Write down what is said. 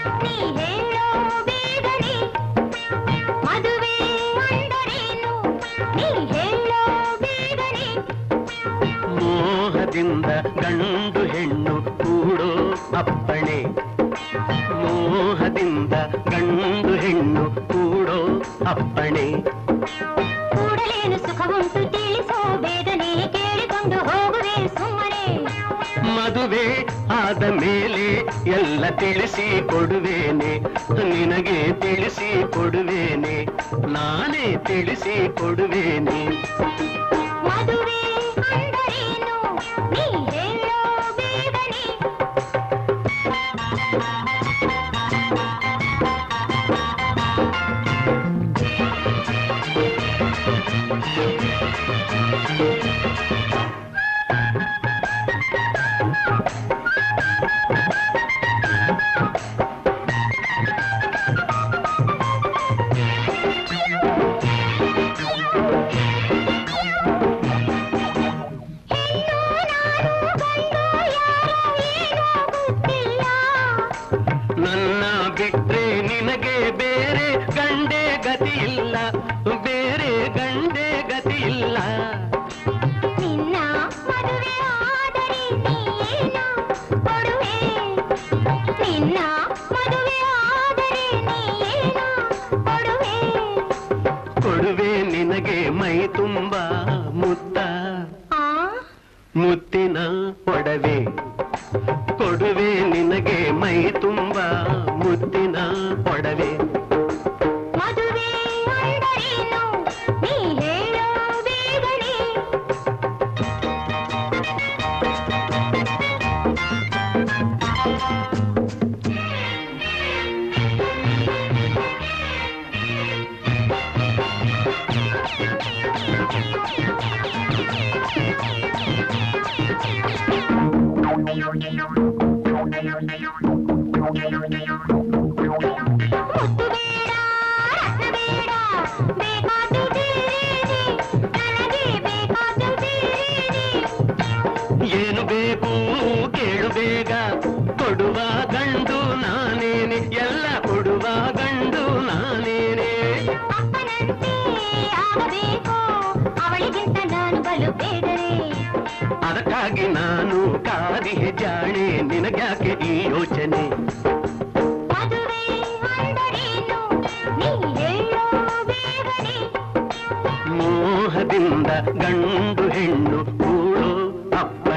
ನೀ ಹೇಳೋ ಬೇಗನೆ ಮದುವೆ ಅಂದರೇನು ನೀ ಹೇಳೋ ಬೇಗನೆ ಮೋಹದಿಂದ ಗಂಡು ಹೆಣ್ಣು ಕೂಡೋ ಅಪ್ಪಣೆ ಮೋಹದಿಂದ ಗಂಡು ಹೆಣ್ಣು ಕೂಡೋ ಅಪ್ಪಣೆ ಕೂಡಲೇನು ಸುಖವುಂಟು ತಿಳಿಸೋ ಬೇಗನೆ ಕೇಳಿಕೊಂಡು ಹೋಗುವೆ ಸುಮ್ಮನೆ ಮದುವೆ ಆದ ಮೇಲೆ ಎಲ್ಲ ತಿಳಿಸಿ ಕೊಡುವೇನೆ ನಿನಗೆ ತಿಳಿಸಿ ಕೊಡುವೇನೆ ನಾನೇ ತಿಳಿಸಿ ಕೊಡುವೇನೆ ಮದುವೆ ಅಂದರೇನು ನೀ ಹೇಳೋ ಬೇಗನೆ ನನ್ನ ಬಿಟ್ರೆ ನಿನಗೆ ಬೇರೆ ಗಂಡೆ ಗತಿ ಇಲ್ಲ ಬೇರೆ ಗಂಡೆ ಗತಿ ಇಲ್ಲ ನಿನ್ನ ಮದುವೆ ಆದರೆ ನೀನು ಕೊಡುವೆ ನಿನ್ನ ಮದುವೆ ಆದರೆ ನೀನು ಕೊಡುವೆ ಕೊಡುವೆ ನಿನಗೆ ಮೈ ತುಂಬ ಮುತ್ತ ಆ ಮುತ್ತಿನ ಒಡವೆ ಕೊಡುವೆ ನಿನಗೆ ಮೈ ತುಂಬ ಮುತ್ತಿನ ಒಡವೆ ಮದುವೆ ಅಂದರೇನು ನೀ ಹೇಳೋ ಬೇಗನೆ ಮುತ್ತು ಬೇಡ ರತ್ನ ಬೇಡ ಬೇಕಾದ್ದು ಬೇರೇನೆ ನನಗೆ ಬೇಕಾದ್ದು ಬೇರೇನೆ ಏನು ಬೇಕು ಕೇಳು ಬೇಗ ಕೊಡುವ ಗಂಡು ನಾನೇನೆ ಎಲ್ಲ ಕೊಡುವ ಗಂಡು ನಾನೇನೆ ಅಪ್ಪನಂತೆ ಆಗಬೇಕು ಅವಳಿಗಿಂತ ನಾನು ಬಲು ಬೇಡರೆ ಅದಕ್ಕಾಗಿ ನಾನು ಕಾದಿಗೆ ಜಾಣೆ ನಿನಗ್ಯಾಕೆ ಈ ಯೋಚನೆ ಮದುವೆ ಅಂದರೇನು ನೀ ಹೇಳೋ ಬೇಗನೆ ಮೋಹದಿಂದ ಗಂಡು ಹೆಣ್ಣು ಕೂಡೋ ಅಪ್ಪ